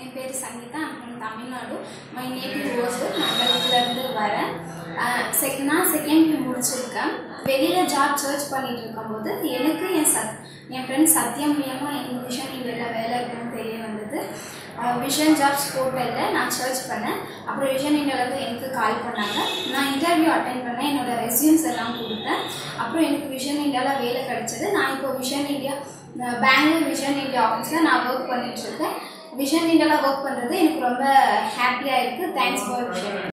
என் பேர் Sangeetha I'm from Tamil Nadu my native Hosur நான் இருந்து வரேன் செக் நான் செகண்ட் இயர் முடிச்சிருக்கேன் வெளியில் ஜாப் சர்ச் பண்ணிட்டு இருக்கும்போது எனக்கு என் சத் என் ஃப்ரெண்ட் சத்யா மூலியமாக எனக்கு விஷன் இந்தியாவில் வேலை இருக்குன்னு தெரிய வந்தது விஷன் ஜாப்ஸ் போர்ட்டலில் நான் சர்ச் பண்ணேன் அப்புறம் விஷன் இந்தியாவிலேருந்து எனக்கு கால் பண்ணாங்க நான் இன்டர்வியூ அட்டன் பண்ணேன் என்னோட ரெஸ்யூம்ஸ் எல்லாம் கொடுத்தேன் அப்புறம் எனக்கு விஷன் இந்தியாவில் வேலை கிடைச்சது நான் இப்போ Vision India Bangalore Vision India ஆஃபீஸில் நான் ஒர்க் பண்ணிட்டு இருக்கேன் விஷன் இந்தியாவில் ஒர்க் பண்ணுறது எனக்கு ரொம்ப ஹாப்பியாக இருக்குது தேங்க்ஸ் ஃபார் விஷன்